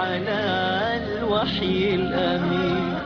على الوحي الأمين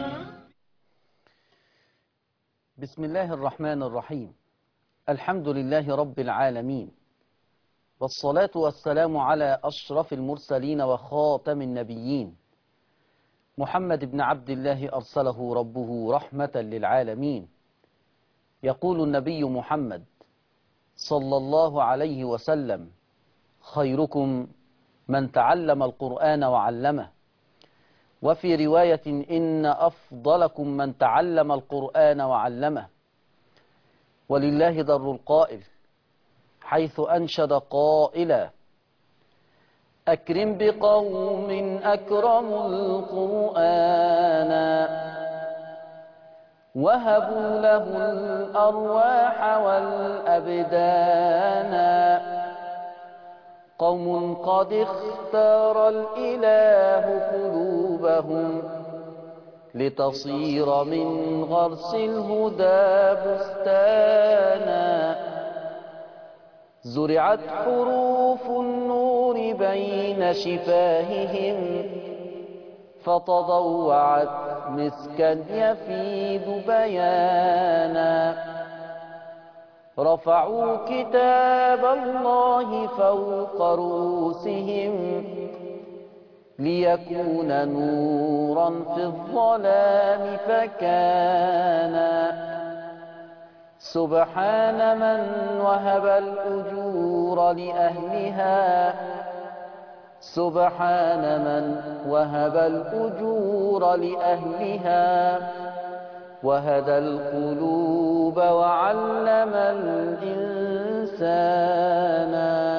بسم الله الرحمن الرحيم الحمد لله رب العالمين والصلاة والسلام على أشرف المرسلين وخاتم النبيين محمد بن عبد الله أرسله ربه رحمة للعالمين يقول النبي محمد صلى الله عليه وسلم خيركم من تعلم القرآن وعلمه وفي رواية إن أفضلكم من تعلم القرآن وعلمه ولله در القائل حيث أنشد قائلا أكرم بقوم أكرموا القرآن وهبوا له الأرواح والأبدان قوم قد اختار الإله قلوبهم لتصير من غرس الهدى بستانا زرعت حروف النور بين شفاههم فتضوعت مسكا يفيد بيانا رفعوا كتاب الله فوق رؤوسهم ليكون نورا في الظلام فكان سبحان من وهب الأجور لأهلها سبحان من وهب الأجور لأهلها وهدى القلوب وعلم الإنسان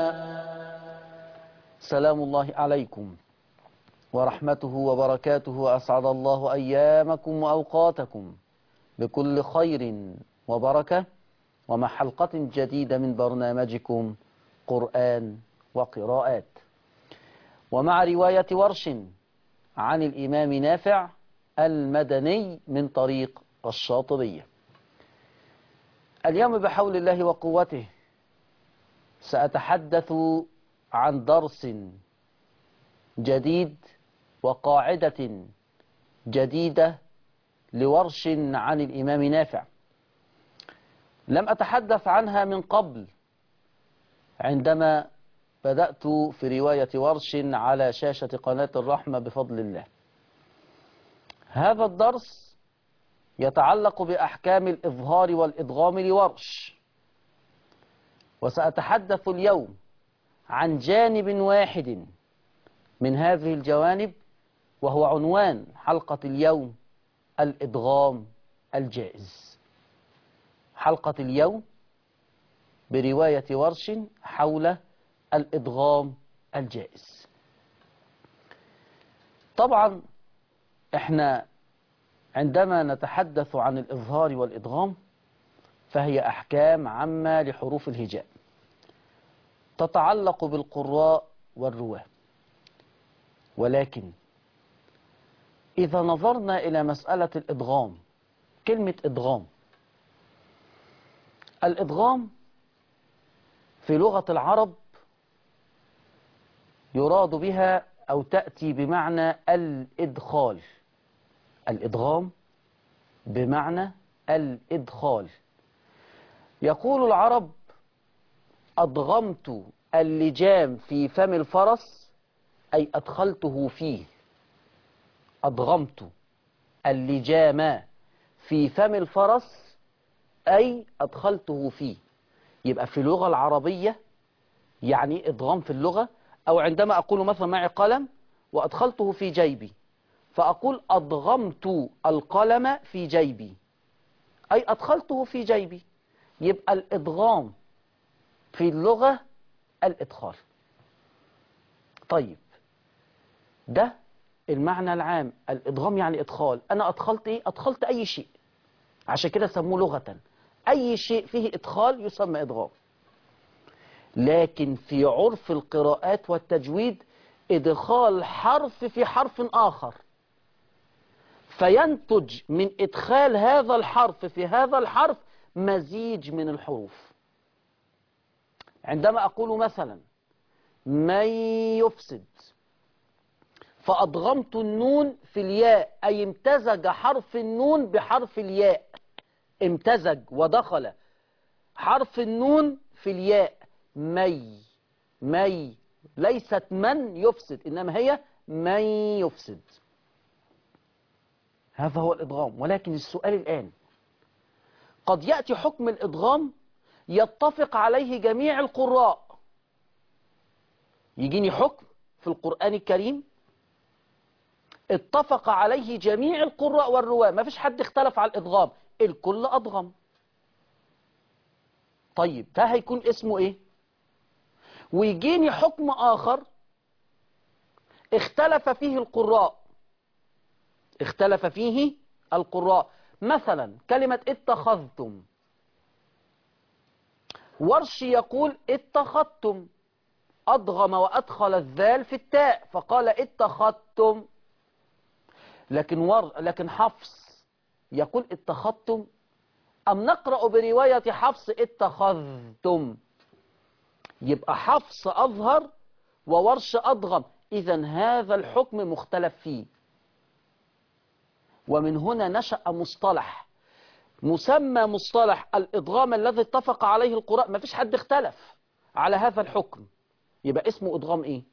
سلام الله عليكم ورحمته وبركاته وأسعد الله أيامكم وأوقاتكم بكل خير وبركة ومع حلقة جديدة من برنامجكم قرآن وقراءات ومع رواية ورش عن الإمام نافع المدني من طريق الشاطبية اليوم بحول الله وقوته سأتحدث عن درس جديد وقاعدة جديدة لورش عن الإمام نافع لم أتحدث عنها من قبل عندما بدأت في رواية ورش على شاشة قناة الرحمة بفضل الله هذا الدرس يتعلق بأحكام الإظهار والإدغام لورش وسأتحدث اليوم عن جانب واحد من هذه الجوانب وهو عنوان حلقة اليوم الإدغام الجائز حلقة اليوم برواية ورش حول الإدغام الجائز طبعا احنا عندما نتحدث عن الإظهار والإدغام فهي أحكام عامة لحروف الهجاء تتعلق بالقراء والرواة ولكن إذا نظرنا إلى مسألة الإدغام كلمة إدغام الإدغام في لغة العرب يراد بها أو تأتي بمعنى الإدخال الإدغام بمعنى الإدخال يقول العرب أدغمت اللجام في فم الفرس أي أدخلته فيه أدغمت اللجام في فم الفرس أي أدخلته فيه يبقى في اللغة العربية يعني إدغام في اللغة أو عندما أقول مثلا معي قلم وأدخلته في جيبي فأقول أدغمت القلم في جيبي أي أدخلته في جيبي يبقى الإدغام في اللغة الإدخال طيب ده المعنى العام الإدغام يعني إدخال أنا أدخلت إيه؟ أدخلت أي شيء عشان كده سموه لغة أي شيء فيه إدخال يسمى إدغام لكن في عرف القراءات والتجويد إدخال حرف في حرف آخر فينتج من إدخال هذا الحرف في هذا الحرف مزيج من الحروف عندما أقول مثلا من يفسد فأضغمت النون في الياء أي امتزج حرف النون بحرف الياء امتزج ودخل حرف النون في الياء مي مي ليست من يفسد إنما هي من يفسد هذا هو الإدغام ولكن السؤال الآن قد يأتي حكم الإدغام يتفق عليه جميع القراء يجيني حكم في القرآن الكريم اتفق عليه جميع القراء والرواة ما فيش حد اختلف على الإدغام الكل أضغم طيب ده هيكون اسمه ايه ويجيني حكم آخر اختلف فيه القراء اختلف فيه القراء مثلا كلمة اتخذتم ورش يقول اتخذتم أضغم وأدخل الذال في التاء فقال اتخذتم لكن ور لكن حفص يقول اتخذتم أم نقرأ برواية حفص اتخذتم يبقى حفص أظهر وورش أضغم إذا هذا الحكم مختلف فيه ومن هنا نشأ مصطلح مسمى مصطلح الإضغام الذي اتفق عليه القراء ما فيش حد اختلف على هذا الحكم يبقى اسمه إضغام إيه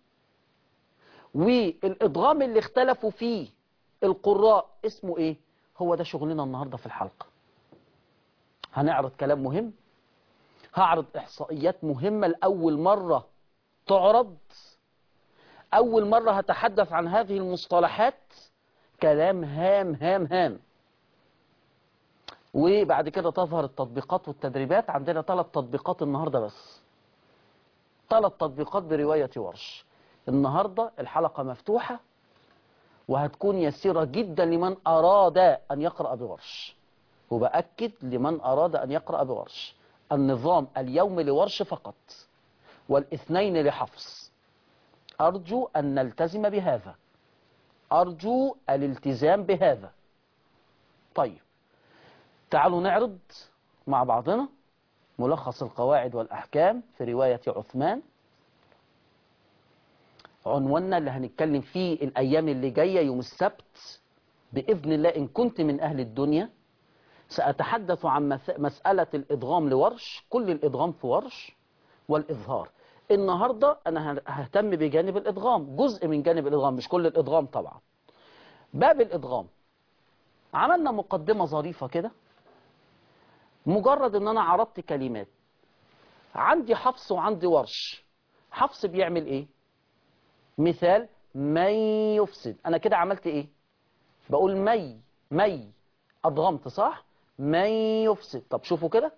والإضغام اللي اختلفوا فيه القراء اسمه إيه هو ده شغلنا النهاردة في الحلقة هنعرض كلام مهم هعرض إحصائيات مهمة لأول مرة تعرض أول مرة هتحدث عن هذه المصطلحات كلام هام هام هام وبعد كده تظهر التطبيقات والتدريبات عندنا ثلاث تطبيقات النهاردة بس ثلاث تطبيقات برواية ورش النهاردة الحلقة مفتوحة وهتكون يسيرة جدا لمن أراد أن يقرأ بورش وبأكد لمن أراد أن يقرأ بورش النظام اليوم لورش فقط والاثنين لحفص أرجو أن نلتزم بهذا أرجو الالتزام بهذا طيب تعالوا نعرض مع بعضنا ملخص القواعد والأحكام في رواية عثمان عنواننا اللي هنتكلم فيه الأيام اللي جاية يوم السبت بإذن الله إن كنت من أهل الدنيا سأتحدث عن مسألة الإدغام لورش كل الإدغام في ورش والإظهار النهاردة أنا ههتم بجانب الإدغام جزء من جانب الإدغام مش كل الإدغام طبعا باب الإدغام عملنا مقدمة ظريفة كده مجرد ان انا عرضت كلمات عندي حفص وعندي ورش حفص بيعمل ايه مثال من يفسد انا كده عملت ايه بقول مي مي ادغمت صح من يفسد طب شوفوا كده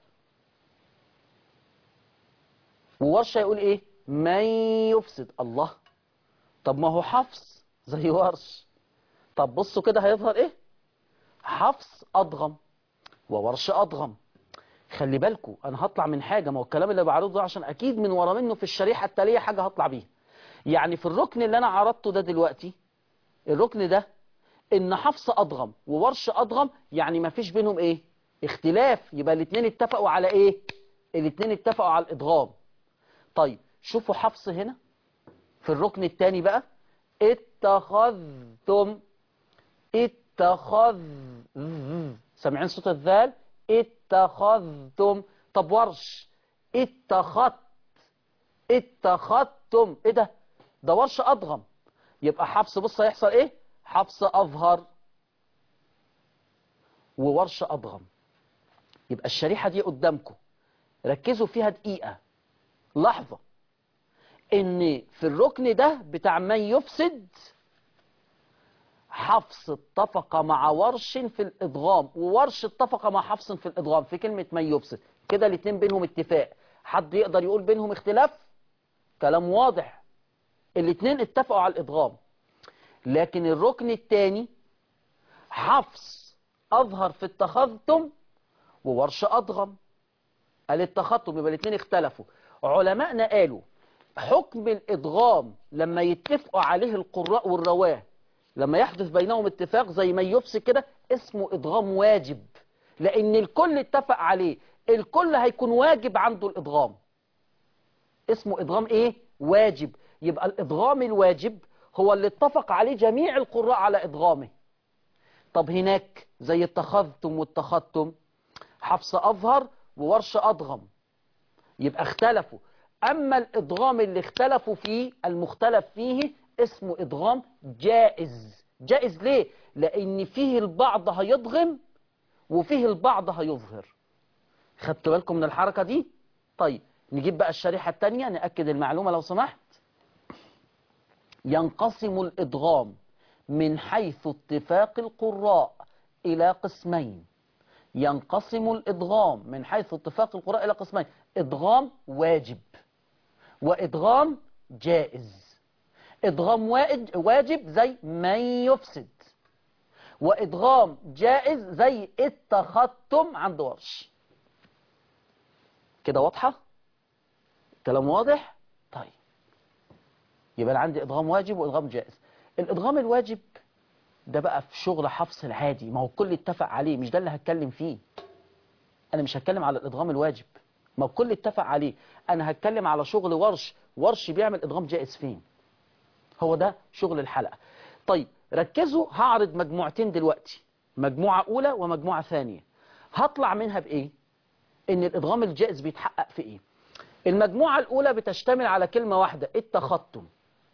وورش يقول ايه من يفسد الله طب ما هو حفص زي ورش طب بصوا كده هيظهر ايه حفص ادغم وورش ادغم خلي بالكوا انا هطلع من حاجة ما هو الكلام اللي بعرضه عشان اكيد من ورا منه في الشريحة التالية حاجة هطلع بيها يعني في الركن اللي انا عرضته ده دلوقتي الركن ده ان حفص ادغم وورش ادغم يعني ما فيش بينهم ايه اختلاف يبقى الاثنين اتفقوا على ايه الاثنين اتفقوا على الادغام طيب شوفوا حفص هنا في الركن الثاني بقى اتخذتم اتخذ سامعين صوت الذال اتخذتم طب ورش اتخذت اتخذتم ايه ده ده ورش ادغم يبقى حفص بص هيحصل ايه حفص اظهر وورش ادغم يبقى الشريحة دي قدامكم ركزوا فيها دقيقة لحظة ان في الركن ده بتاع من يفسد حفص اتفق مع ورش في الادغام وورش اتفق مع حفص في الادغام في كلمة من يفسد كده الاتنين بينهم اتفاق حد يقدر يقول بينهم اختلاف كلام واضح الاتنين اتفقوا على الادغام لكن الركن الثاني حفص اظهر في اتخذتم وورش ادغم قال اتخذتم يبقى الاتنين اختلفوا علماءنا قالوا حكم الادغام لما يتفقوا عليه القراء والرواه لما يحدث بينهم اتفاق زي ما يفسد كده اسمه ادغام واجب لان الكل اتفق عليه الكل هيكون واجب عنده الادغام اسمه ادغام ايه واجب يبقى الادغام الواجب هو اللي اتفق عليه جميع القراء على إدغامه طب هناك زي اتخذتم واتخذتم حفص أظهر وورش أضغم يبقى اختلفوا أما الإدغام اللي اختلفوا فيه المختلف فيه اسمه إدغام جائز جائز ليه؟ لأن فيه البعض هيضغم وفيه البعض هيظهر خدت بالكم من الحركة دي؟ طيب نجيب بقى الشريحة التانية نأكد المعلومة لو سمحت ينقسم الإدغام من حيث اتفاق القراء إلى قسمين ينقسم الإدغام من حيث اتفاق القراء إلى قسمين إدغام واجب وإدغام جائز إدغام واجب زي من يفسد وإدغام جائز زي اتخذتم عند ورش كده واضحة كلام واضح طيب يبقى أنا عندي إدغام واجب وإدغام جائز الإدغام الواجب ده بقى في شغل حفص العادي ما هو الكل اتفق عليه مش ده اللي هتكلم فيه أنا مش هتكلم على الإدغام الواجب ما الكل اتفق عليه أنا هتكلم على شغل ورش ورش بيعمل إدغام جائز فين هو ده شغل الحلقة طيب ركزوا هعرض مجموعتين دلوقتي مجموعة أولى ومجموعة ثانية هطلع منها بإيه إن الإدغام الجائز بيتحقق في إيه المجموعة الأولى بتشتمل على كلمة واحدة اتخذتم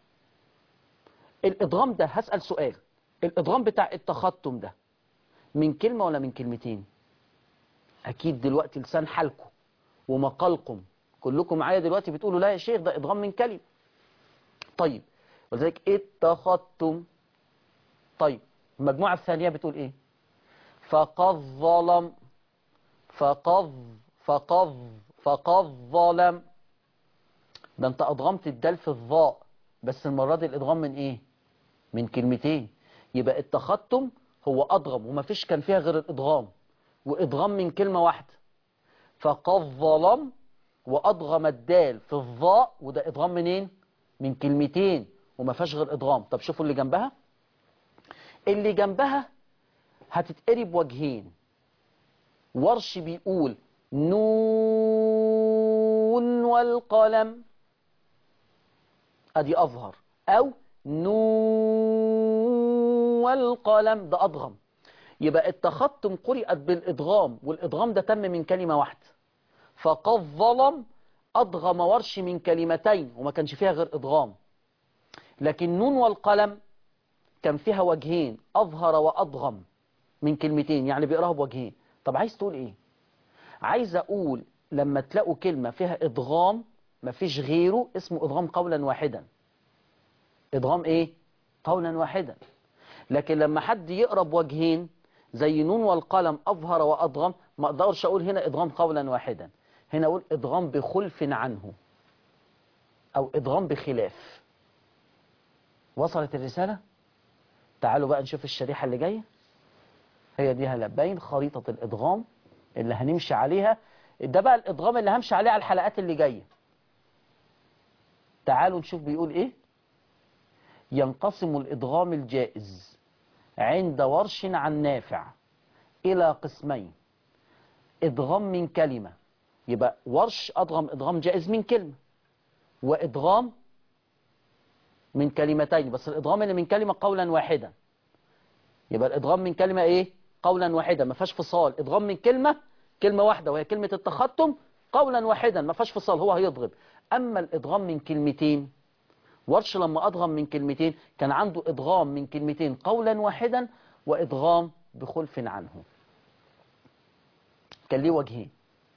الإدغام ده هسأل سؤال الإدغام بتاع اتخذتم ده من كلمة ولا من كلمتين أكيد دلوقتي لسان حالكم ومقالكم كلكم معايا دلوقتي بتقولوا لا يا شيخ ده إدغام من كلمة طيب ولذلك اتخذتم طيب المجموعة الثانية بتقول ايه فقد ظلم فقد فقد فقد ظلم ده انت ادغمت الدال في الظاء بس المرة دي الادغام من ايه من كلمتين يبقى اتخذتم هو ادغم وما فيش كان فيها غير الادغام وادغام من كلمة واحدة فقد ظلم وادغم الدال في الظاء وده ادغام منين من كلمتين وما فيهاش غير ادغام طب شوفوا اللي جنبها اللي جنبها هتتقرب وجهين ورش بيقول نون والقلم ادي اظهر او نون والقلم ده ادغم يبقى اتخذتم قرئت بالادغام والادغام ده تم من كلمة واحدة فقد ظلم ادغم ورش من كلمتين وما كانش فيها غير ادغام لكن نون والقلم كان فيها وجهين أظهر وأضغم من كلمتين يعني بيقراها بوجهين طب عايز تقول إيه عايز أقول لما تلاقوا كلمة فيها إضغام مفيش غيره اسمه إضغام قولا واحدا إضغام إيه قولا واحدا لكن لما حد يقرا بوجهين زي نون والقلم أظهر وأضغم ما أقدرش أقول هنا إضغام قولا واحدا هنا أقول إضغام بخلف عنه أو إضغام بخلاف وصلت الرسالة تعالوا بقى نشوف الشريحة اللي جاية هي دي هلبين خريطة الإدغام اللي هنمشي عليها ده بقى الإدغام اللي همشي عليه على الحلقات اللي جاية تعالوا نشوف بيقول إيه ينقسم الإدغام الجائز عند ورش عن نافع إلى قسمين إدغام من كلمة يبقى ورش أدغم إدغام جائز من كلمة وإدغام من كلمتين بس الإدغام اللي من كلمة قولا واحدا يبقى الإدغام من كلمة إيه قولا واحدا ما فيهاش فصال إدغام من كلمة كلمة واحدة وهي كلمة التختم قولا واحدا ما فيهاش فصال هو هيضرب أما الإدغام من كلمتين ورش لما أدغم من كلمتين كان عنده إدغام من كلمتين قولا واحدا وإدغام بخلف عنه كان ليه وجهين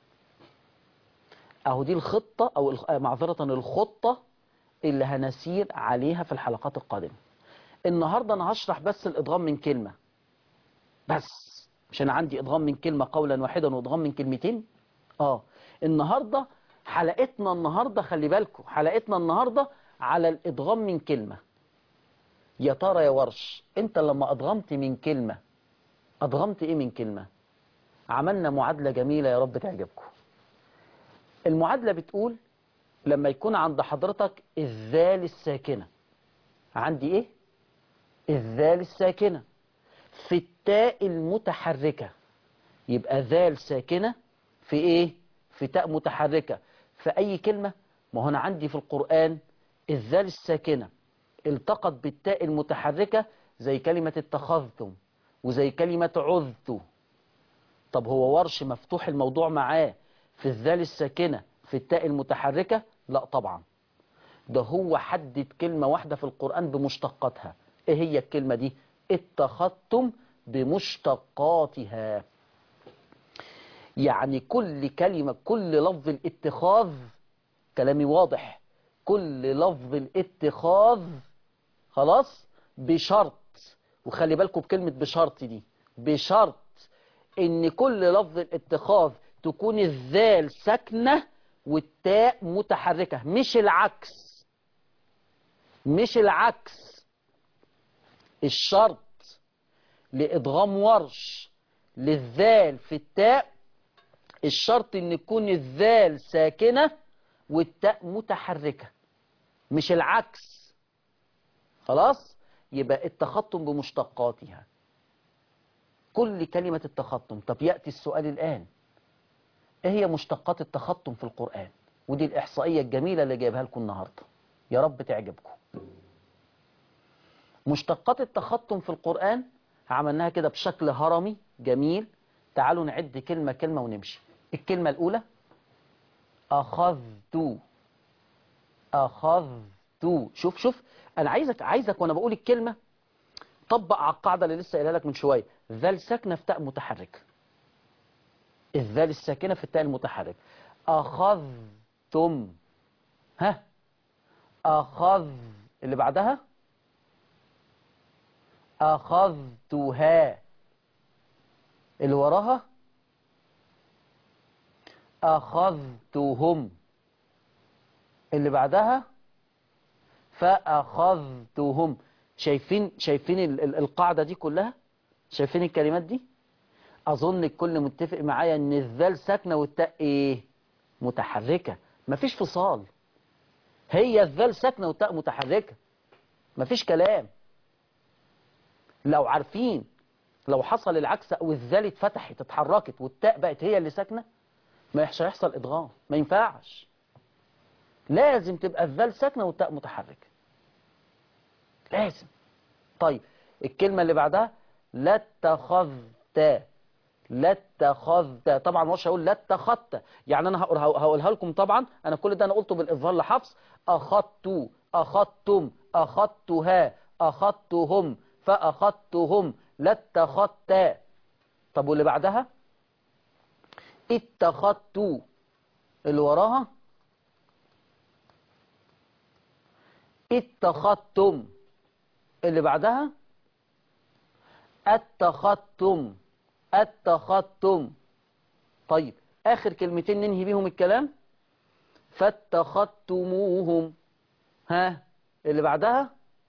أهو دي الخطة أو معذرة الخطة اللي هنسير عليها في الحلقات القادمة النهاردة أنا هشرح بس الإدغام من كلمة بس مش أنا عندي إدغام من كلمة قولا واحدا وإدغام من كلمتين آه النهاردة حلقتنا النهاردة خلي بالكم حلقتنا النهاردة على الإدغام من كلمة يا ترى يا ورش أنت لما أدغمت من كلمة أدغمت إيه من كلمة عملنا معادلة جميلة يا رب تعجبكم المعادلة بتقول لما يكون عند حضرتك الذال الساكنة عندي ايه الذال الساكنة في التاء المتحركة يبقى ذال ساكنة في ايه في تاء متحركة في اي كلمة ما هنا عندي في القرآن الذال الساكنة التقط بالتاء المتحركة زي كلمة اتخذتم وزي كلمة عذت طب هو ورش مفتوح الموضوع معاه في الذال الساكنة في التاء المتحركة لا طبعا ده هو حدد كلمة واحدة في القرآن بمشتقاتها ايه هي الكلمة دي اتخذتم بمشتقاتها يعني كل كلمة كل لفظ الاتخاذ كلامي واضح كل لفظ الاتخاذ خلاص بشرط وخلي بالكم بكلمة بشرط دي بشرط ان كل لفظ الاتخاذ تكون الذال ساكنة والتاء متحركة مش العكس مش العكس الشرط لإدغام ورش للذال في التاء الشرط ان تكون الذال ساكنة والتاء متحركة مش العكس خلاص يبقى التخطم بمشتقاتها كل كلمة التخطم طب يأتي السؤال الآن ايه هي مشتقات التخطم في القرآن ودي الإحصائية الجميلة اللي جايبها لكم النهاردة يا رب تعجبكم مشتقات التخطم في القرآن عملناها كده بشكل هرمي جميل تعالوا نعد كلمة كلمة ونمشي الكلمة الأولى أخذت أخذت شوف شوف أنا عايزك عايزك وأنا بقول الكلمة طبق على القاعدة اللي لسه قايلها لك من شوية ذال ساكنة في تاء متحركة الذال الساكنة في التاء المتحرك أخذتم ها أخذ اللي بعدها أخذتها اللي وراها أخذتهم اللي بعدها فأخذتهم شايفين شايفين ال- ال- القاعدة دي كلها شايفين الكلمات دي أظن الكل متفق معايا إن الذال ساكنة والتاء إيه متحركة مفيش فصال هي الذال ساكنة والتاء متحركة مفيش كلام لو عارفين لو حصل العكس او الذال اتفتحت اتحركت والتاء بقت هي اللي ساكنه ما يحش- هيحصل ادغام ما ينفعش لازم تبقى الذال ساكنه والتاء متحركه لازم طيب الكلمه اللي بعدها لا اتخذت لا اتخذت طبعا مش هقول لا اتخذت يعني انا هقول- هقولها لكم طبعا انا كل ده انا قلته بالاظهار لحفص اخذت اخذتم اخذتها اخذتهم فاخذتهم لا اتخذت طب واللي بعدها اتخذت اللي وراها اتخذتم اللي بعدها اتخذتم اتخذتم طيب اخر كلمتين ننهي بيهم الكلام فاتخذتموهم ها اللي بعدها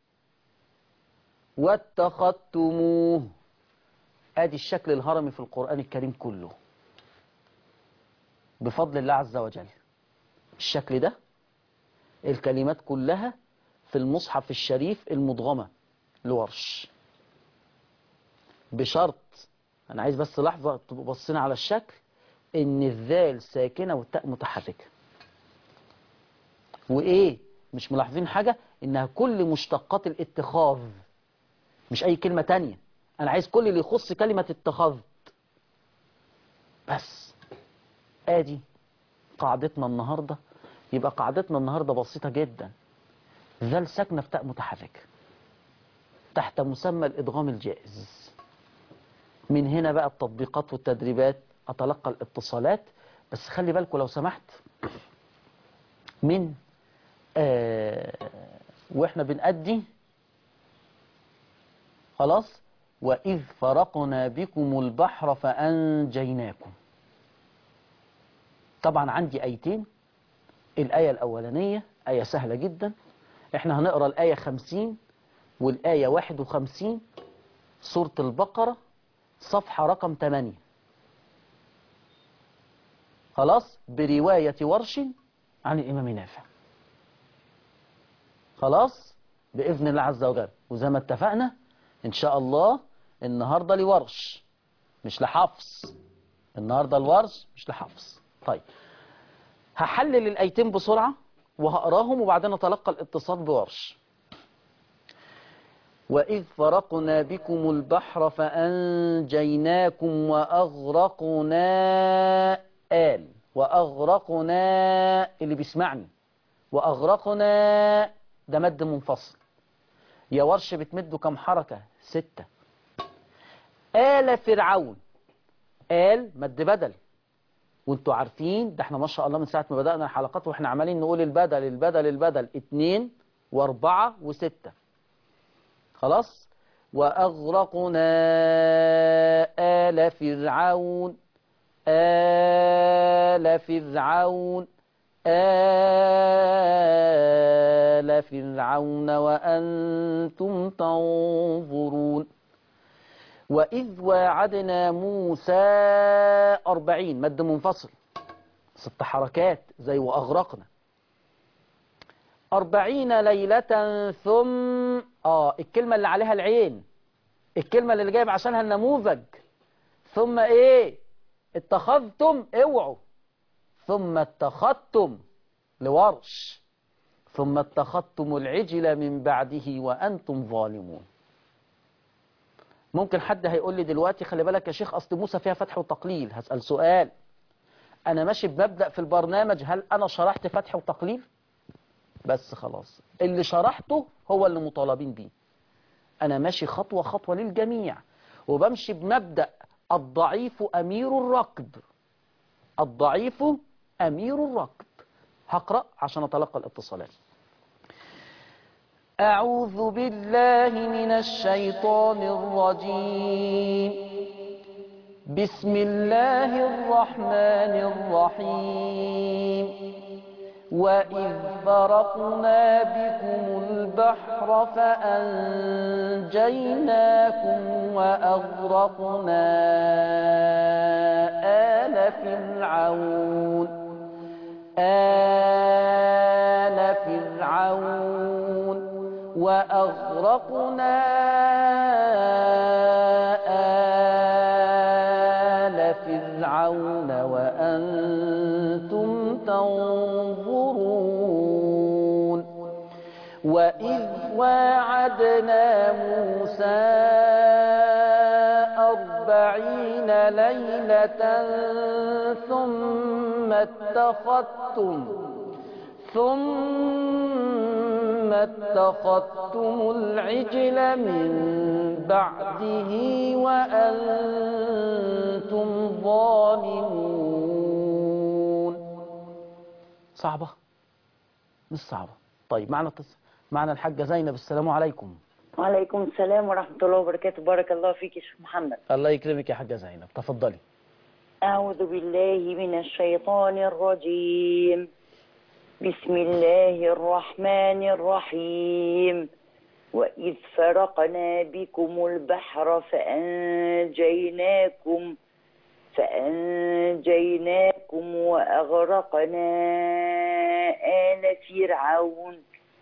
واتخذتموه ادي الشكل الهرمي في القرآن الكريم كله بفضل الله عز وجل الشكل ده الكلمات كلها في المصحف الشريف المضغمة لورش بشرط انا عايز بس لحظة تبقوا بصينا على الشكل ان الذال ساكنة والتاء متحركة وايه مش ملاحظين حاجة انها كل مشتقات الاتخاذ مش اي كلمة تانية انا عايز كل اللي يخص كلمة اتخذت بس ادي قاعدتنا النهاردة يبقى قاعدتنا النهاردة بسيطة جدا ذال ساكنة في تاء متحركة تحت مسمى الادغام الجائز من هنا بقى التطبيقات والتدريبات اتلقى الاتصالات بس خلي بالكم لو سمحت من آه واحنا بنأدي خلاص وإذ فرقنا بكم البحر فأنجيناكم طبعا عندي آيتين الآية الأولانية آية سهلة جدا احنا هنقرأ الآية خمسين والآية واحد وخمسين سورة البقرة صفحة رقم 8 خلاص برواية ورش عن الإمام نافع خلاص بإذن الله عز وجل وزي ما اتفقنا إن شاء الله النهاردة لورش مش لحفص النهاردة الورش مش لحفص طيب هحلل الآيتين بسرعة وهقراهم وبعدين أتلقى الاتصال بورش وإذ فرقنا بكم البحر فأنجيناكم وأغرقنا آل وأغرقنا اللي بيسمعني وأغرقنا ده مد منفصل يا ورش بتمده كم حركة ستة آل فرعون آل مد بدل وانتوا عارفين ده احنا ما شاء الله من ساعة ما بدأنا الحلقات واحنا عمالين نقول البدل البدل البدل اتنين واربعة وستة خلاص وأغرقنا آل فرعون آل فرعون آل فرعون وأنتم تنظرون وإذ واعدنا موسى أربعين مد منفصل ست حركات زي وأغرقنا أربعين ليلة ثم آه الكلمة اللي عليها العين الكلمة اللي جايب عشانها النموذج ثم إيه اتخذتم اوعوا ثم اتخذتم لورش ثم اتخذتم العجل من بعده وأنتم ظالمون ممكن حد هيقول لي دلوقتي خلي بالك يا شيخ أصل موسى فيها فتح وتقليل هسأل سؤال أنا ماشي بمبدأ في البرنامج هل أنا شرحت فتح وتقليل بس خلاص اللي شرحته هو اللي مطالبين بيه أنا ماشي خطوة خطوة للجميع وبمشي بمبدأ الضعيف أمير الركب الضعيف أمير الركب هقرأ عشان أتلقى الاتصالات أعوذ بالله من الشيطان الرجيم بسم الله الرحمن الرحيم وإذ فرقنا بكم البحر فأنجيناكم وأغرقنا آل فرعون آل فرعون وأغرقنا آل فرعون وأنتم تنظرون وإذ واعدنا موسى أربعين ليلة ثم اتخذتم ثم اتخذتم العجل من بعده وأنتم ظالمون صعبة مش صعبة طيب معنا اتص... معنا الحاجة زينب السلام عليكم وعليكم السلام ورحمة الله وبركاته بارك الله فيك يا شيخ محمد الله يكرمك يا حاجة زينب تفضلي أعوذ بالله من الشيطان الرجيم بسم الله الرحمن الرحيم وإذ فرقنا بكم البحر فأنجيناكم فأنجيناكم وأغرقنا آل فرعون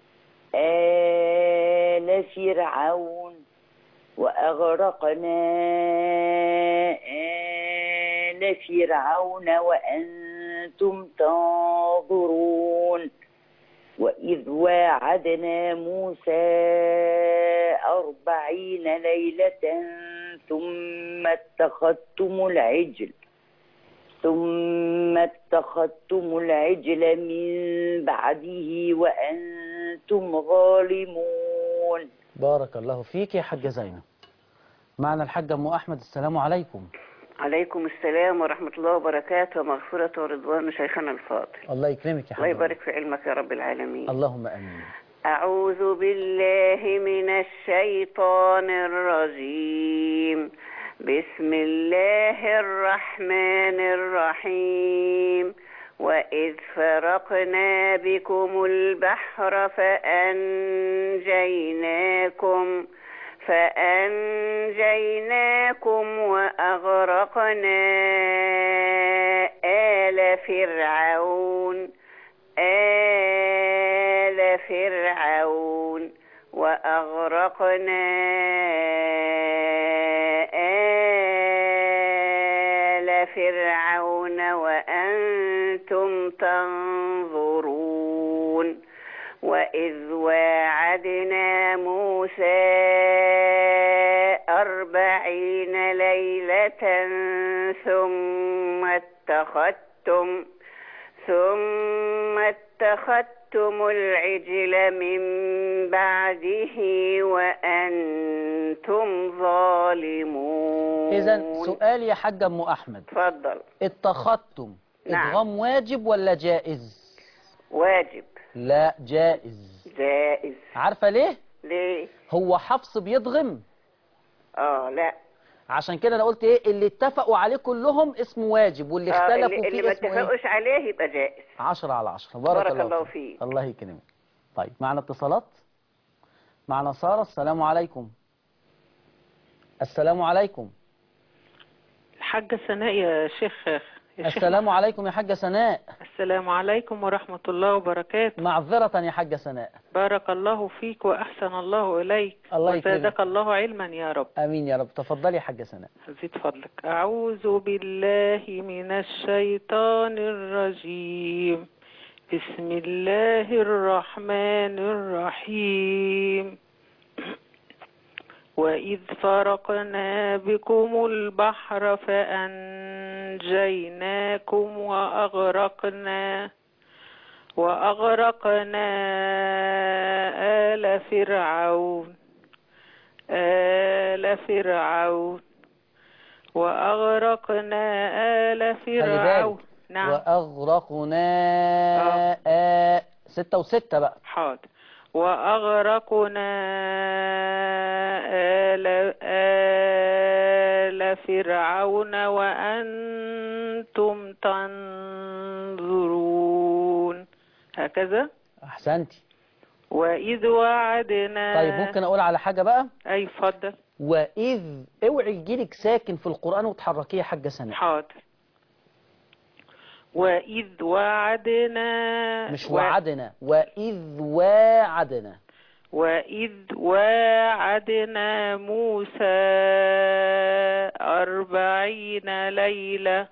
آل فرعون وأغرقنا آل فرعون وأنتم تنظرون وإذ واعدنا موسى أربعين ليلة ثم اتخذتم العجل ثم اتخذتم العجل من بعده وأنتم ظالمون بارك الله فيك يا حاجة زينب معنا الحاج أم أحمد السلام عليكم عليكم السلام ورحمة الله وبركاته ومغفرة ورضوان شيخنا الفاضل الله يكرمك يا الله حاج يبارك في علمك يا رب العالمين اللهم أمين أعوذ بالله من الشيطان الرجيم بسم الله الرحمن الرحيم وإذ فرقنا بكم البحر فأنجيناكم فأنجيناكم وأغرقنا آل فرعون آل فرعون وأغرقنا آل فرعون وأنتم تنظرون وإذ واعدنا موسى عجلة ثم اتخذتم ثم اتخذتم العجل من بعده وأنتم ظالمون إذا سؤال يا حاج أم أحمد اتفضل اتخذتم نعم. إدغام واجب ولا جائز واجب لا جائز جائز عارفة ليه ليه هو حفص بيدغم اه لا عشان كده انا قلت ايه اللي اتفقوا عليه كلهم اسمه واجب واللي آه اختلفوا اللي, اللي فيه ما اسمه ايه اتفقوش عليه يبقى جائز عشرة على عشرة بارك, بارك الله, الله فيك. فيك. الله يكرمك طيب معنا اتصالات معنا سارة السلام عليكم السلام عليكم الحاجة سناء يا شيخ يا شيخ السلام عليكم يا حاجة سناء السلام عليكم ورحمة الله وبركاته معذرة يا حاجة سناء بارك الله فيك وأحسن الله إليك الله يكرمك. وزادك الله علما يا رب امين يا رب تفضلي يا حاجة سناء زيد فضلك أعوذ بالله من الشيطان الرجيم بسم الله الرحمن الرحيم وإذ فرقنا بكم البحر فأنجيناكم وأغرقنا وأغرقنا آل فرعون آل فرعون وأغرقنا آل خلي فرعون بالك نعم وأغرقنا آه. آه. ستة وستة بقى حاضر وأغرقنا آل, آل فرعون وأنتم تنظرون هكذا أحسنتي وإذ وعدنا طيب ممكن أقول على حاجة بقى أي فضل وإذ اوعي يجيلك ساكن في القرآن وتحركيه يا حاجة سناء حاضر وإذ وعدنا مش و- وعدنا وإذ واعدنا وإذ واعدنا موسى أربعين ليلة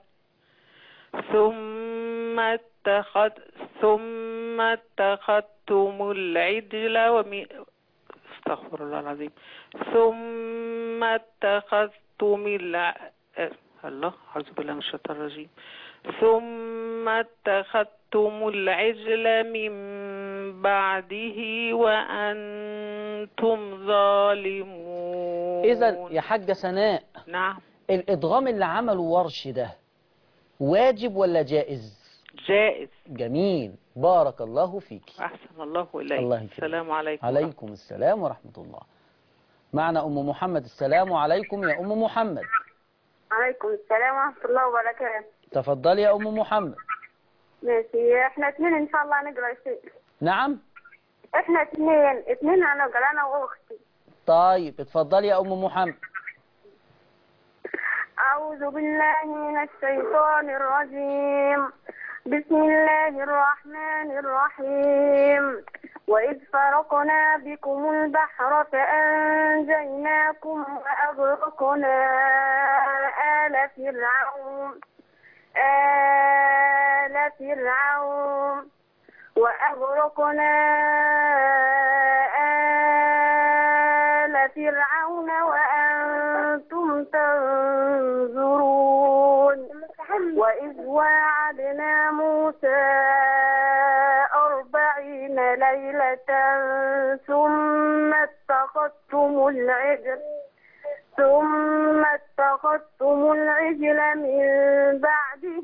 ثم اتخذ ثم اتخذتم العجل ومن استغفر الله العظيم ثم اتخذتم الع... آه، الله أعوذ بالله من الشيطان الرجيم ثم اتخذتم العجل من بعده وأنتم ظالمون إذا يا حاجة سناء نعم الإدغام اللي عمله ورش ده واجب ولا جائز جائز جميل بارك الله فيك أحسن الله إليك الله يكرمك. السلام عليكم عليكم السلام ورحمة الله معنا أم محمد السلام عليكم يا أم محمد عليكم السلام ورحمة الله وبركاته تفضلي يا أم محمد ماشي احنا اثنين ان شاء الله نقرا شيء نعم احنا اثنين اثنين هنقرا انا واختي طيب اتفضلي يا أم محمد أعوذ بالله من الشيطان الرجيم بسم الله الرحمن الرحيم وإذ فرقنا بكم البحر فأنجيناكم وأغرقنا آل فرعون آل فرعون وأغرقنا آل فرعون وأنتم تنظرون وإذ واعدنا موسى أربعين ليلة ثم اتخذتم العجل ثم اتخذتم العجل من بعده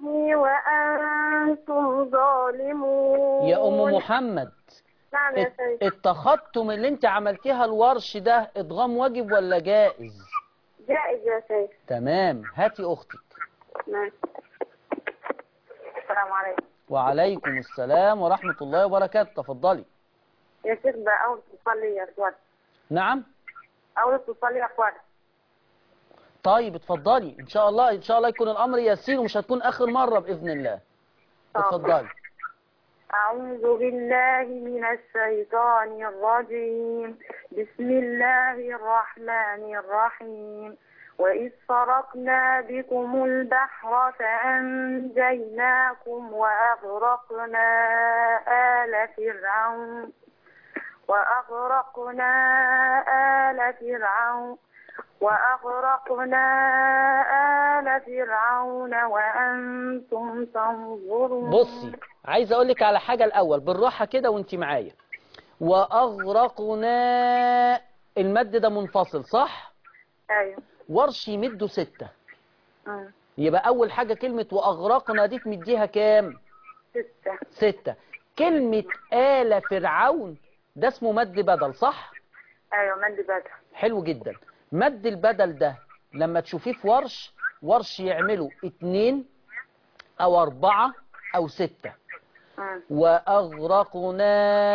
وأنتم ظالمون يا أم محمد نعم يا ات- سيد التخطم اللي انت عملتيها الورش ده ادغام واجب ولا جائز جائز يا سيد تمام هاتي اختك نعم السلام عليكم وعليكم السلام ورحمة الله وبركاته تفضلي يا شيخ بقى أول تصلي يا أخوان نعم أول تصلي يا أخوان طيب اتفضلي ان شاء الله ان شاء الله يكون الامر يسير ومش هتكون اخر مرة باذن الله اتفضلي أعوذ بالله من الشيطان الرجيم بسم الله الرحمن الرحيم وإذ فرقنا بكم البحر فأنجيناكم وأغرقنا آل فرعون وأغرقنا آل فرعون وأغرقنا آل فرعون وأنتم تنظرون بصي عايز اقول لك على حاجة الاول بالراحة كده وانت معايا واغرقنا المد ده منفصل صح أيوة ورش يمده ستة أمم. يبقى اول حاجة كلمة واغرقنا دي تمديها كام ستة ستة كلمة آل فرعون ده اسمه مد بدل صح أيوة مد بدر حلو جدا مد البدل ده لما تشوفيه في ورش ورش يعملوا اتنين او اربعة او ستة أمم. وأغرقنا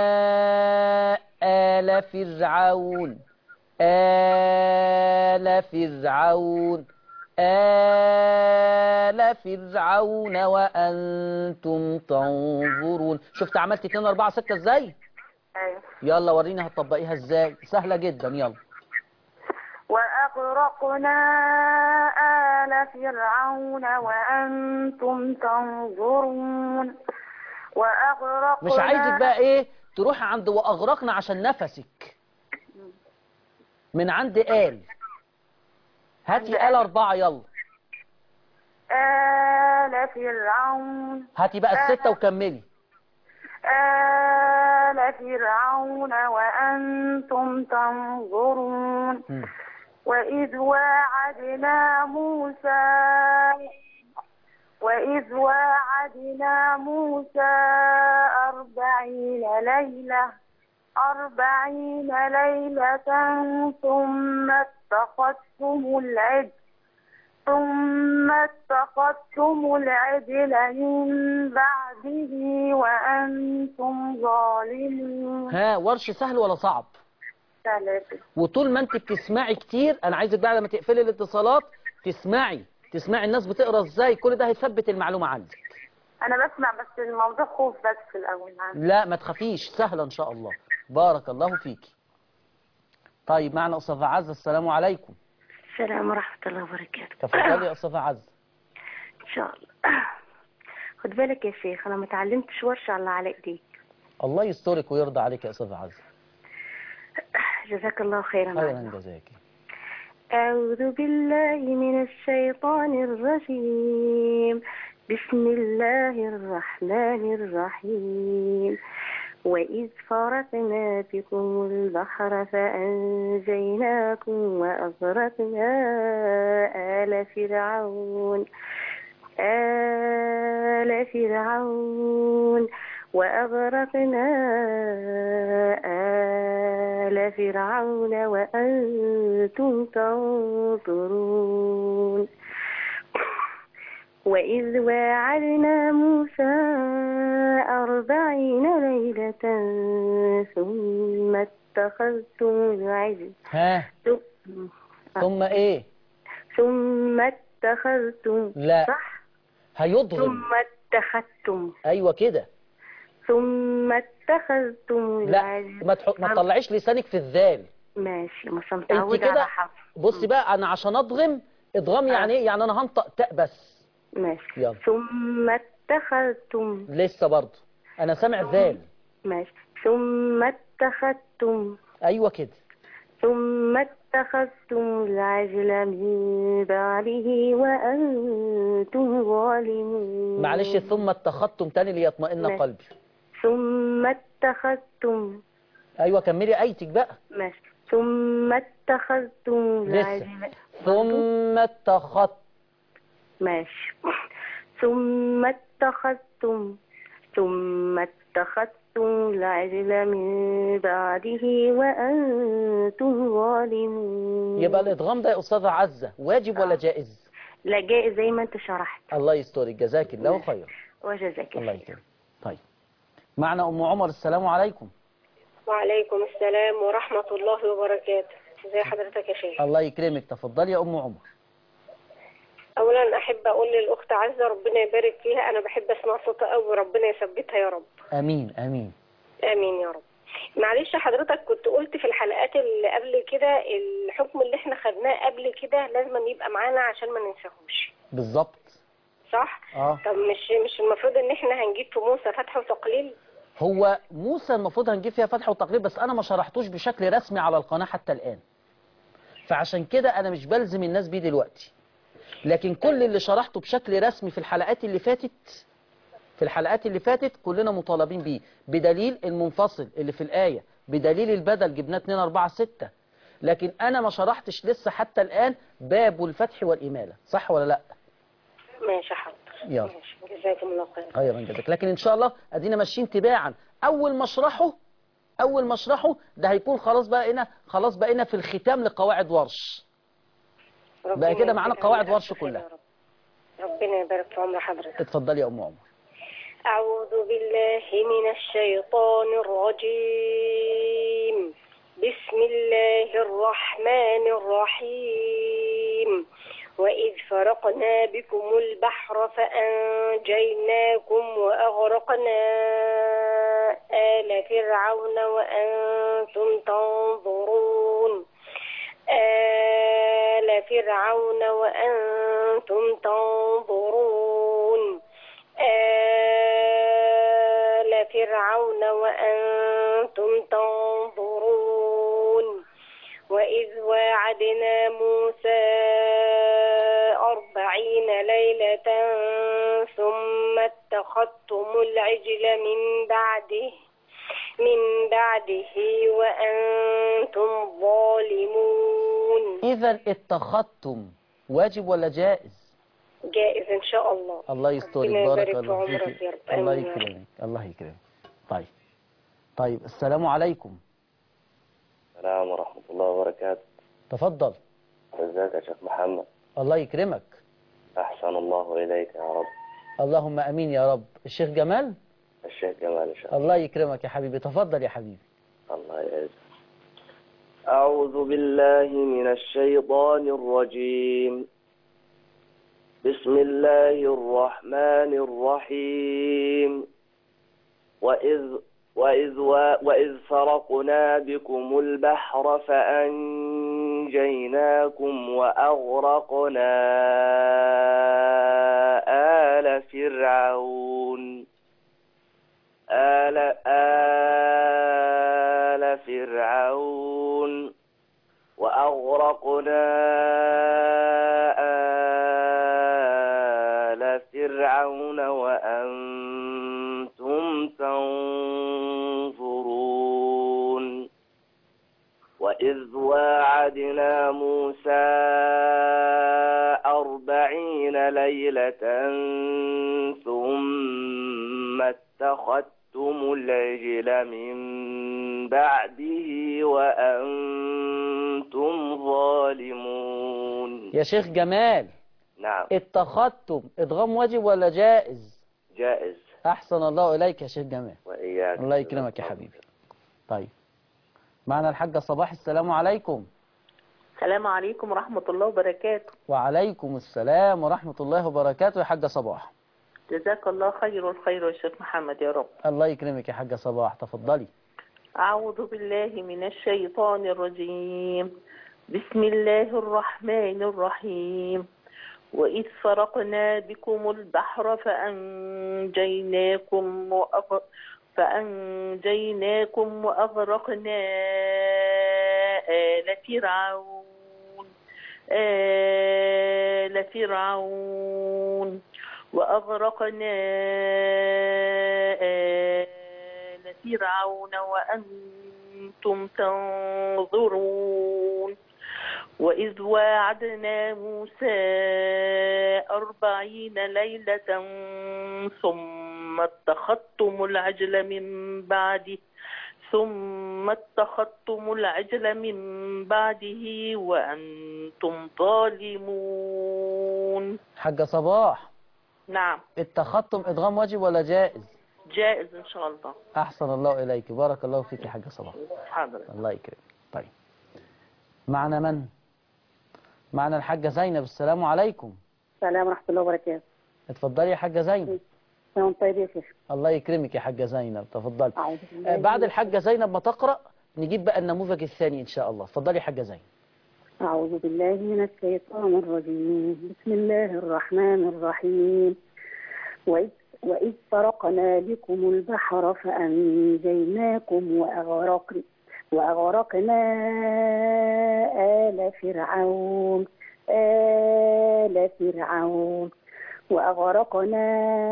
آل فرعون آل فرعون آل فرعون وأنتم تنظرون شفت عملت 2 4 6 ازاي أيوة يلا وريني هتطبقيها ازاي سهلة جدا يلا وأغرقنا آل فرعون وأنتم تنظرون وأغرقنا مش عايزك بقى ايه تروح عند وأغرقنا عشان نفسك من عند آل هاتي آل أربعة يلا آل فرعون هاتي بقى الستة وكملي آل فرعون وأنتم تنظرون مم. وإذ واعدنا موسى وإذ واعدنا موسى أربعين ليلة أربعين ليلة ثم اتخذتم العجل ثم اتخذتم العجل من بعده وأنتم ظالمون ها ورش سهل ولا صعب ثلاثة وطول ما انت بتسمعي كتير انا عايزك بعد ما تقفلي الاتصالات تسمعي تسمعي الناس بتقرا ازاي كل ده هيثبت المعلومة عندك أنا بسمع بس الموضوع خوف بس في الأول عندي. لا ما تخافيش سهلة ان شاء الله بارك الله فيكي طيب معنا أستاذة عزة السلام عليكم السلام ورحمة الله وبركاته تفضلي يا أستاذة عزة إن شاء الله خد بالك يا شيخ أنا ما اتعلمتش ورشة إلا على إيديك الله يسترك ويرضى عليك يا أستاذة عزة جزاك الله خيرا خيرا معنا. جزاكي أعوذ بالله من الشيطان الرجيم بسم الله الرحمن الرحيم وإذ فرقنا بكم البحر فأنجيناكم وأغرقنا آل فرعون آل فرعون وأغرقنا آل فرعون وأنتم تنظرون وإذ واعدنا موسى أربعين ليلة ثم اتخذتم العجل ها ثم- ثم ايه ثم اتخذتم لا. صح هيضغم ثم اتخذتم ايوه كده ثم اتخذتم لا العجل ما, تح... ما تطلعيش لسانك في الذال ماشي ما انت متعودة كده على حفظ بصي بقى انا عشان اضغم اضغام يعني ايه يعني انا هنطق تاء بس ماشي يلا. ثم اتخذتم لسه برضه انا سامع ذال ماشي ثم اتخذتم ايوه كده ثم اتخذتم العجل من بعده وأنتم ظالمون معلش ثم اتخذتم تاني ليطمئن ماشي. قلبي ثم اتخذتم ايوه كملي ايتك بقى ماشي ثم اتخذتم لسه العجل ثم اتخذت ماشي ثم اتخذتم ثم اتخذتم العجل من بعده وأنتم ظالمون يبقى الادغام ده يا استاذه عزه واجب ولا جائز لا جائز زي ما انت شرحت الله يسترك جزاك الله خير وجزاك الله خير. يكرمك طيب معنا ام عمر السلام عليكم وعليكم السلام ورحمة الله وبركاته ازي حضرتك يا شيخ الله يكرمك تفضلي يا ام عمر اولا احب اقول للاخت عزة ربنا يبارك فيها انا بحب اسمع صوتها قوي ربنا يثبتها يا رب امين امين امين يا رب معلش حضرتك كنت قلت في الحلقات اللي قبل كده الحكم اللي احنا خدناه قبل كده لازم يبقى معانا عشان ما ننساهوش بالظبط صح اه طب مش مش المفروض ان احنا هنجيب في موسى فتح وتقليل هو موسى المفروض هنجيب فيها فتح وتقريب بس انا ما شرحتوش بشكل رسمي على القناه حتى الان فعشان كده انا مش بلزم الناس بيه دلوقتي لكن كل اللي شرحته بشكل رسمي في الحلقات اللي فاتت في الحلقات اللي فاتت كلنا مطالبين بيه بدليل المنفصل اللي في الآية بدليل البدل جبناه 2 4 6 لكن انا ما شرحتش لسه حتى الآن باب الفتح والإمالة صح ولا لا ماشي حاضر يلا. ماشي جزاكم الله خير خيرا جزاك لكن ان شاء الله ادينا ماشيين تباعا اول ما اشرحه اول ما اشرحه ده هيكون خلاص بقينا خلاص بقينا في الختام لقواعد ورش بقى كده معانا يبارك قواعد فيك ورش يا كلها. رب. ربنا يبارك في عمر حضرتك اتفضلي يا ام عمر أعوذ بالله من الشيطان الرجيم بسم الله الرحمن الرحيم وإذ فرقنا بكم البحر فأنجيناكم وأغرقنا آل فرعون وأنتم تنظرون آل فرعون وأنتم تنظرون آل فرعون وأنتم تنظرون وإذ واعدنا موسى أربعين ليلة ثم اتخذتم العجل من بعده من بعده وأنتم ظالمون اذا اتخذتم واجب ولا جائز جائز إن شاء الله الله يسترك ربنا بارك يبارك في الله عمرك فيك يا رب. الله آمين يا رب. يكرمك الله يكرمك طيب طيب السلام عليكم السلام ورحمة الله وبركاته تفضل ازيك يا شيخ محمد الله يكرمك أحسن الله إليك يا رب اللهم امين يا رب الشيخ جمال الشيخ جمال إن شاء الله الله يكرمك يا حبيبي تفضل يا حبيبي الله يعزك أعوذ بالله من الشيطان الرجيم بسم الله الرحمن الرحيم وإذ وإذ وإذ فرقنا بكم البحر فأنجيناكم وأغرقنا آل فرعون آل آل فرعون وأغرقنا آل فرعون وأنتم تنظرون وإذ واعدنا موسى أربعين ليلة ثم اتخذتم العجل من بعده وأنتم ظالمون يا شيخ جمال نعم اتخذتم ادغام واجب ولا جائز جائز احسن الله اليك يا شيخ جمال وإياك الله يكرمك يا حبيبي طيب معنا الحاجة صباح السلام عليكم السلام عليكم ورحمة الله وبركاته وعليكم السلام ورحمة الله وبركاته يا حاجة صباح جزاك الله خير الخير يا شيخ محمد يا رب الله يكرمك يا حاجة صباح تفضلي أعوذ بالله من الشيطان الرجيم بسم الله الرحمن الرحيم وإذ فرقنا بكم البحر فأنجيناكم وأغ... فأنجيناكم وأغرقنا آل فرعون آل فرعون وأغرقنا آل فرعون وأنتم تنظرون وإذ واعدنا موسى أربعين ليلة ثم اتخذتم العجل من بعده ثم اتخذتم العجل من بعده وأنتم ظالمون حاجة صباح نعم اتخذتم ادغام واجب ولا جائز جائز إن شاء الله احسن الله اليك بارك الله فيك يا حاجة صباح حاضر الله يكرمك طيب معنا من معنا الحاجة زينب السلام عليكم السلام ورحمة الله وبركاته اتفضلي يا حاجة زينب سلام طيب يا شيخ الله يكرمك يا حاجة زينب تفضلي أعوذ بالله آه، بعد من- الحاجة زينب ما تقرأ نجيب بقى النموذج الثاني إن شاء الله اتفضلي يا حاجة زينب أعوذ بالله من الشيطان الرجيم بسم الله الرحمن الرحيم وإذ, وإذ فرقنا بكم البحر فأنجيناكم وأغرقنا وأغرقنا آل فرعون آل فرعون وأغرقنا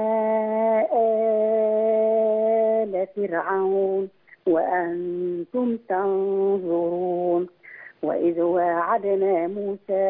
آل فرعون وأنتم تنظرون وإذ واعدنا موسى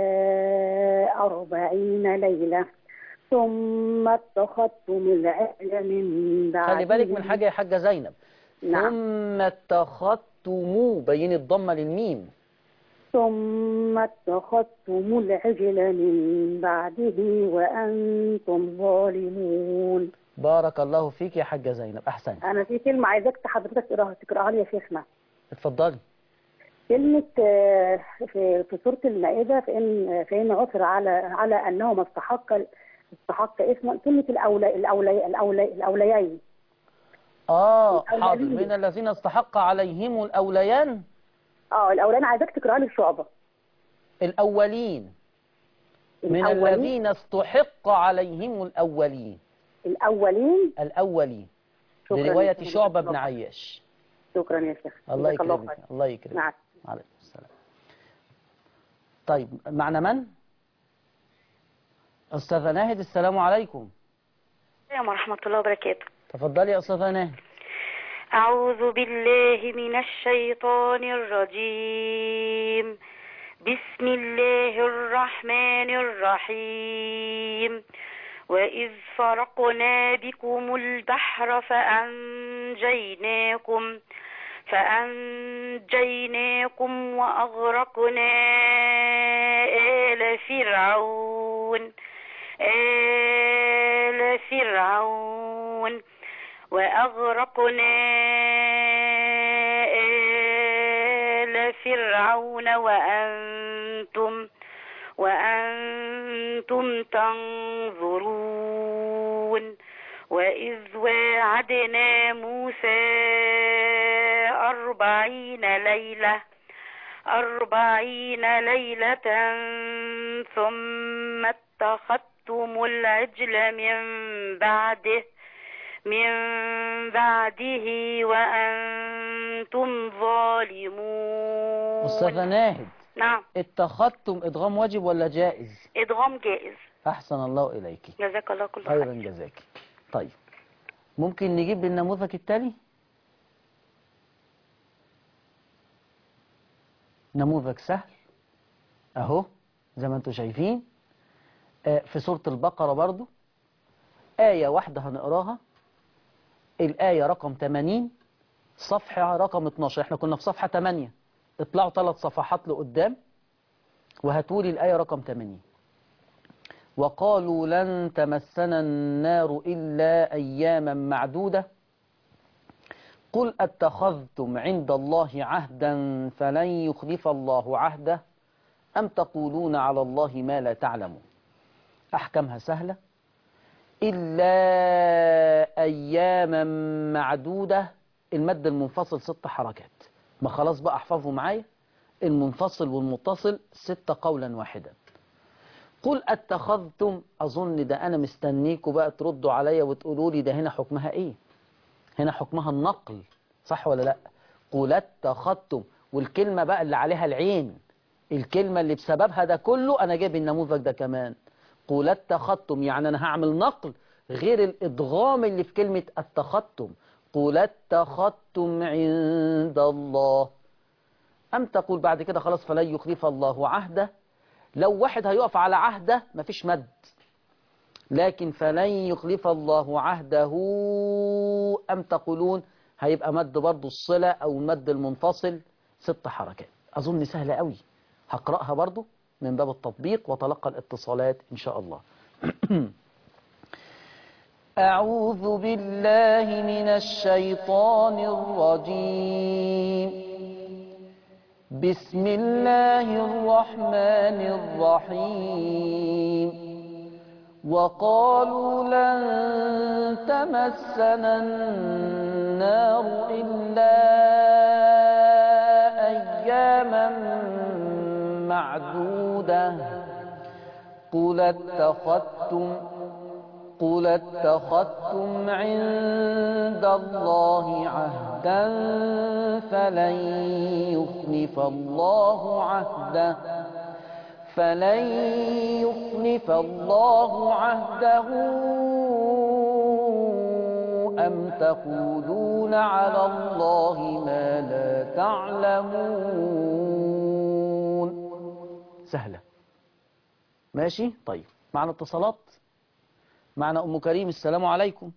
أربعين ليلة ثم اتخذتم العجل من بعده خلي بالك من حاجة يا حاجة زينب نعم. ثم اتخذتم بين الضمة للميم ثم اتخذتم العجل من بعده وأنتم ظالمون بارك الله فيك يا حاجة زينب أحسنت أنا في كلمة عايزاك حضرتك تقراها تقراها لي يا شيخنا اتفضلي كلمة آه، في في سورة المائدة فإن فإن عثر على على أنه ما استحق استحق اسم كلمة الأولى الأولى الأولى الأوليين آه الأولين. حاضر من الذين استحق عليهم الأوليان اه الأولين عايزاك تقراها لي بشعبة الأولين من الأولين الذين استحق عليهم الأولين الأولين الأولين شكراً برواية يا سيدي. شعبة بن عياش شكرا يا شيخ الله جزاك الله يكرمك خير. الله يكرمك نعم عليكم السلام طيب معنا من؟ أستاذة ناهد السلام عليكم السلام ورحمة الله وبركاته تفضلي يا أستاذة ناهد أعوذ بالله من الشيطان الرجيم بسم الله الرحمن الرحيم وإذ فرقنا بكم البحر فأنجيناكم فأنجيناكم وأغرقنا آل فرعون آل فرعون وأغرقنا آل فرعون وأنتم وأنتم تنظرون وإذ واعدنا موسى أربعين ليلة أربعين ليلة ثم اتخذتم العجل من بعده من بعده وأنتم ظالمون أستاذة ناهد نعم اتخذتم إدغام واجب ولا جائز إدغام جائز أحسن الله إليك جزاك الله كل خيرا خير جزاك طيب ممكن نجيب النموذج التالي نموذج سهل اهو زي ما انتم شايفين آه، في سورة البقرة برضو آية واحدة هنقراها الآية رقم 80 صفحة رقم 12 احنا كنا في صفحة 8 اطلعوا ثلاث صفحات لقدام وهاتولي الآية رقم 80 وقالوا لن تمسنا النار إلا أياما معدودة قل أتخذتم عند الله عهدا فلن يخلف الله عهده أم تقولون على الله ما لا تعلمون أحكامها سهلة إلا أياما معدودة المد المنفصل ست حركات ما خلاص بقى احفظوا معايا المنفصل والمتصل ست قولا واحدا قل اتخذتم أظن ده أنا مستنيكوا بقى تردوا عليا وتقولوا لي ده هنا حكمها إيه هنا حكمها النقل صح ولا لا قل اتخذتم والكلمة بقى اللي عليها العين الكلمة اللي بسببها ده كله أنا جايب النموذج ده كمان قل اتخذتم يعني أنا هعمل نقل غير الإدغام اللي في كلمة اتخذتم قل اتخذتم عند الله أم تقول بعد كده خلاص فلن يخلف الله عهده لو واحد هيقف على عهده مفيش مد لكن فلن يخلف الله عهده أم تقولون هيبقى مد برضو الصلة أو المد المنفصل ست حركات أظن سهلة قوي هقرأها برضو من باب التطبيق وتلقى الاتصالات إن شاء الله أعوذ بالله من الشيطان الرجيم بسم الله الرحمن الرحيم وقالوا لن تمسنا النار إلا أياما معدودة قل اتخذتم قل اتخذتم عند الله عهدا فلن يخلف الله عهده فلن يخلف الله عهده أم تقولون على الله ما لا تعلمون سهلة ماشي طيب معنا اتصالات معنا أم كريم السلام عليكم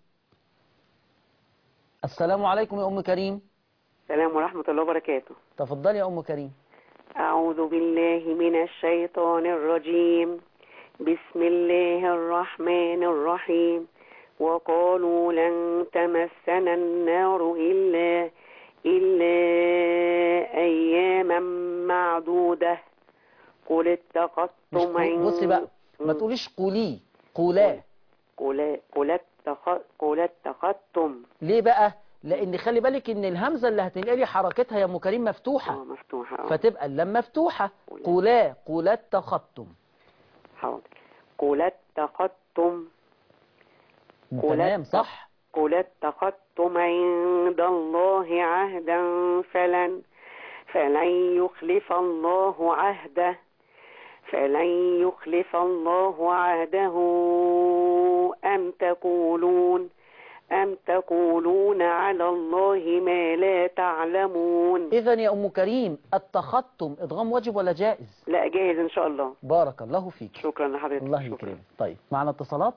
السلام عليكم يا أم كريم السلام ورحمة الله وبركاته تفضلي يا أم كريم أعوذ بالله من الشيطان الرجيم بسم الله الرحمن الرحيم وقالوا لن تمسنا النار إلا إلا أياما معدودة قل مش اتخذتم قول- بصي بقى ما تقوليش قولي قولا قل قل اتخ- قل اتخذتم ليه بقى لان خلي بالك ان الهمزه اللي هتنقلي حركتها يا ام كريم مفتوحه اه مفتوحة اه فتبقى اللام مفتوحه قولا قولا اتخذتم حاضر قل اتخذتم قل تمام اتخ- صح قل اتخذتم عند الله عهدا فلن فلن يخلف الله عهده فلن يخلف الله عهده أم تقولون أم تقولون على الله ما لا تعلمون اذا يا ام كريم اتخذتم ادغام واجب ولا جائز لا جاهز إن شاء الله بارك الله فيك شكرا لحضرتك الله شكرا. يكرمك طيب معنا اتصالات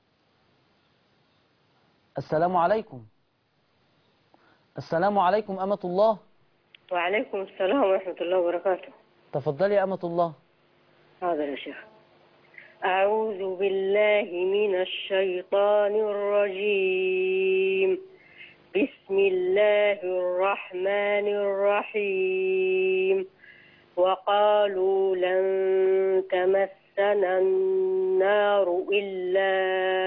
السلام عليكم السلام عليكم أمة الله وعليكم السلام ورحمة الله وبركاته تفضلي يا أمة الله هذا يا شيخ أعوذ بالله من الشيطان الرجيم بسم الله الرحمن الرحيم وقالوا لن تمسنا النار إلا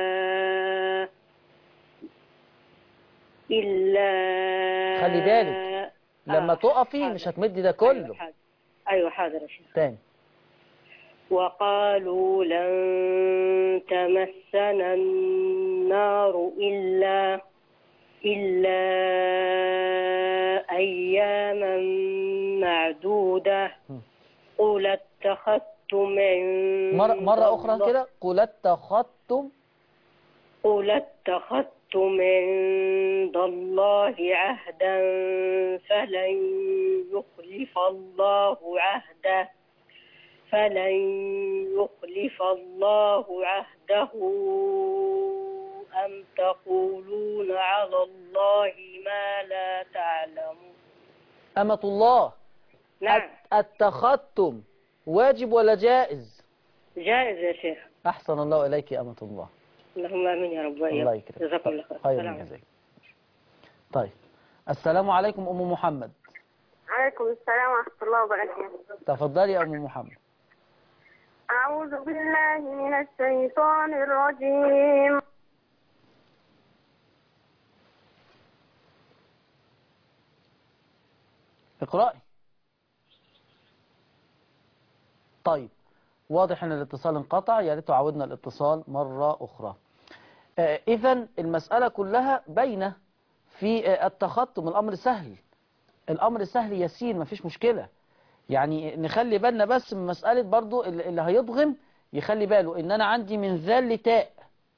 إلا خلي بالك لما تقفي مش هتمدي ده كله أيوة حاضر يا شيخ تاني وقالوا لن تمسنا النار إلا إلا أياما معدودة قل اتخذتم عند مرة, مرة أخرى الله- كده قل اتخذتم قل اتخذتم عند الله عهدا فلن يخلف الله عهده فلن يخلف الله عهده أم تقولون على الله ما لا تعلمون أمة الله نعم أت- اتخذتم واجب ولا جائز جائز يا شيخ أحسن الله إليك يا أمة الله اللهم آمين يا رب وإياك الله يكرمك. جزاكم الله خير خير السلام من جزاك طيب السلام عليكم أم محمد عليكم السلام ورحمة الله وبركاته تفضلي يا أم محمد أعوذ بالله من الشيطان الرجيم اقرأي طيب واضح ان الاتصال انقطع يا ريت عودنا الاتصال مرة أخرى آه إذا المسألة كلها باينة في آه التخطم الأمر سهل الأمر سهل يسير مفيش مشكلة يعني نخلي بالنا بس من مسألة برضو اللي اللي هيضغم يخلي باله إن أنا عندي من ذال لتاء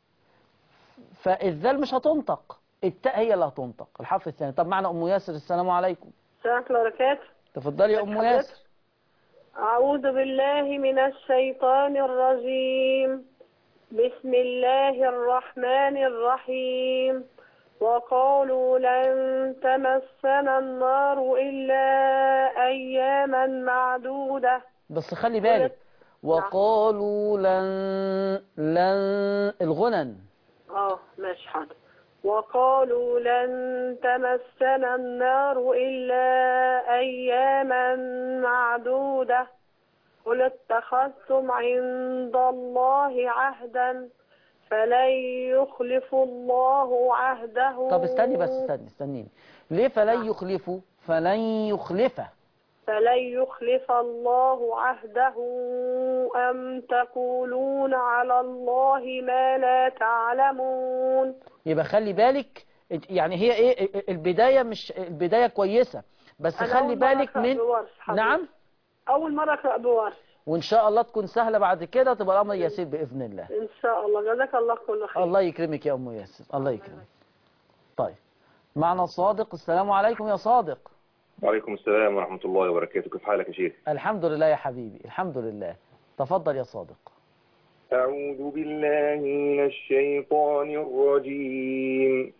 فالذال مش هتنطق التاء هي اللي هتنطق الحرف الثاني طب معنا أم ياسر السلام عليكم السلام عليكم وبركاته تفضلي يا أم ياسر أعوذ بالله من الشيطان الرجيم بسم الله الرحمن الرحيم وقالوا لن تمسنا النار إلا أياما معدودة بس خلي بالك وقالوا لن لن الغنن اه ماشي حاضر وقالوا لن تمسنا النار إلا أياما معدودة قل اتخذتم عند الله عهدا فلن يخلف الله عهده طب استني بس استني استنيني ليه فلن يخلفوا فلن يخلفه فلن يخلف الله عهده أم تقولون على الله ما لا تعلمون يبقى خلي بالك يعني هي ايه البداية مش البداية كويسة بس أنا خلي أول مرة بالك أقرأ من بورش حضرتك. نعم أول مرة أقرأ بورش وان شاء الله تكون سهلة بعد كده تبقى الامر يسير باذن الله إن شاء الله جزاك الله كل خير الله يكرمك يا ام ياسر الله يكرمك طيب معنا صادق السلام عليكم يا صادق وعليكم السلام ورحمة الله وبركاته كيف حالك يا شيخ الحمد لله يا حبيبي الحمد لله تفضل يا صادق أعوذ بالله من الشيطان الرجيم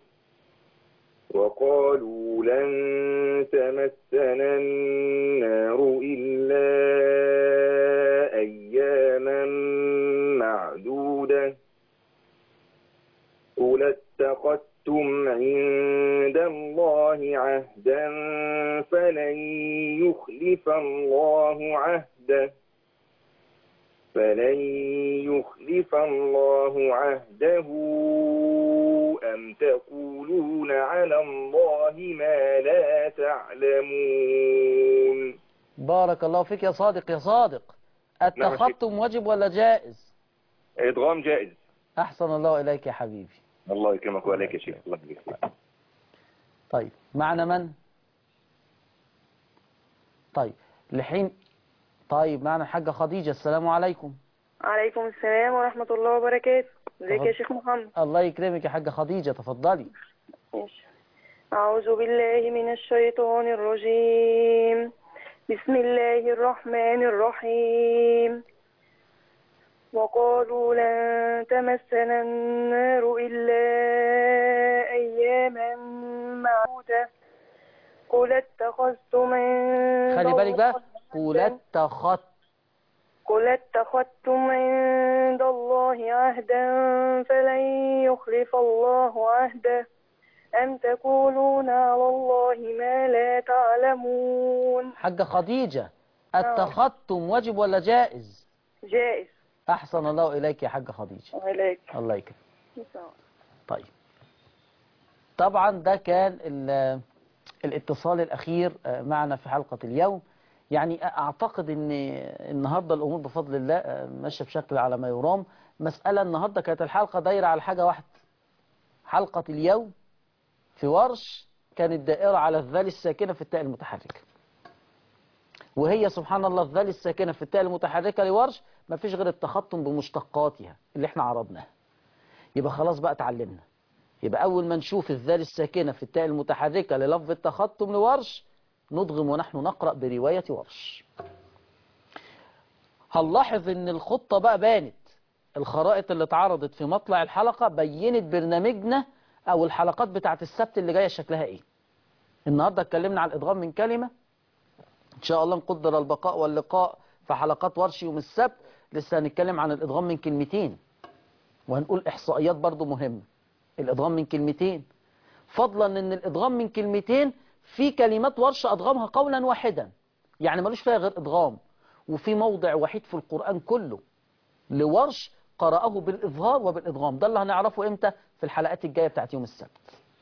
وقالوا لن تمسنا النار إلا أياما معدودة قل اتخذتم عند الله عهدا فلن يخلف الله عهده فلن يخلف الله عهده أم تقولون على الله ما لا تعلمون بارك الله فيك يا صادق يا صادق نعم يا شيخ. التخطم واجب ولا جائز إدغام جائز احسن الله اليك يا حبيبي الله يكرمك وعليك يا شيخ الله يبارك فيك طيب معنا من طيب لحين طيب معنا الحاجة خديجة السلام عليكم عليكم السلام ورحمة الله وبركاته ازيك يا تفضل. شيخ محمد الله يكرمك يا حاجة خديجة تفضلي ماشي. أعوذ بالله من الشيطان الرجيم بسم الله الرحمن الرحيم وقالوا لن تمسنا النار إلا أياما معدودة قل اتخذتم عند خلي بالك بقى الله قول اتخذت قل اتخذتم عند الله عهدا فلن يخلف الله عهده أم تقولون على الله ما لا تعلمون حاجة خديجة التخطم واجب ولا جائز جائز أحسن الله إليك يا حاجة خديجة عليك الله يكرمك طيب طبعا ده كان ال- الاتصال الأخير آه، معنا في حلقة اليوم يعني أعتقد أن النهاردة الأمور بفضل الله آه، ماشية بشكل على ما يرام مسألة النهاردة كانت الحلقة دايرة على حاجة واحدة حلقة اليوم في ورش كانت دائرة على الذال الساكنة في التاء المتحركة وهي سبحان الله الذال الساكنة في التاء المتحركة لورش ما فيش غير التخطم بمشتقاتها اللي احنا عرضناها يبقى خلاص بقى اتعلمنا يبقى أول ما نشوف الذال الساكنة في التاء المتحركة للفظ التخطم لورش نضغم ونحن نقرأ برواية ورش هنلاحظ ان الخطة بقى بانت الخرائط اللي اتعرضت في مطلع الحلقة بينت برنامجنا او الحلقات بتاعت السبت اللي جاية شكلها ايه النهاردة اتكلمنا عن الادغام من كلمة ان شاء الله نقدر البقاء واللقاء في حلقات ورش يوم السبت لسه هنتكلم عن الادغام من كلمتين وهنقول احصائيات برضو مهمة الادغام من كلمتين فضلا ان الادغام من كلمتين في كلمات ورش ادغامها قولا واحدا يعني ملوش فيها غير ادغام وفي موضع وحيد في القرآن كله لورش قرأه بالإظهار وبالإدغام ده اللي هنعرفه إمتى في الحلقات الجاية بتاعت يوم السبت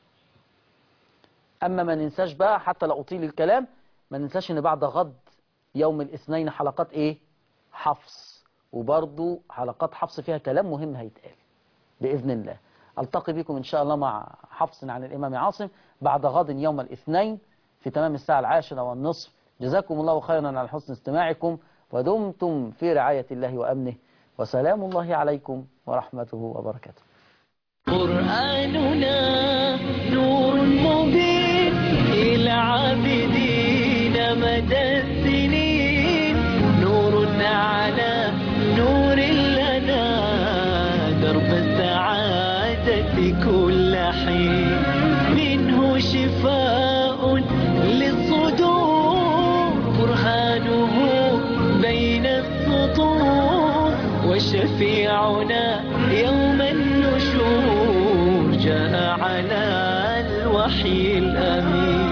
أما ما ننساش بقى حتى لا أطيل الكلام ما ننساش إن بعد غد يوم الاثنين حلقات إيه حفص وبرضو حلقات حفص فيها كلام مهم هيتقال بإذن الله ألتقي بكم إن شاء الله مع حفص عن الإمام عاصم بعد غد يوم الاثنين في تمام الساعة العاشرة والنصف جزاكم الله خيرا على حسن استماعكم ودمتم في رعاية الله وأمنه وسلام الله عليكم ورحمته وبركاته قرآننا نور مبين إلى عابدين مدى السنين نور على نور لنا درب السعادة كل حين منه شفاء للصدور برهانه بين السطور وشفيعنا يوم النشور جاء على الوحي الأمين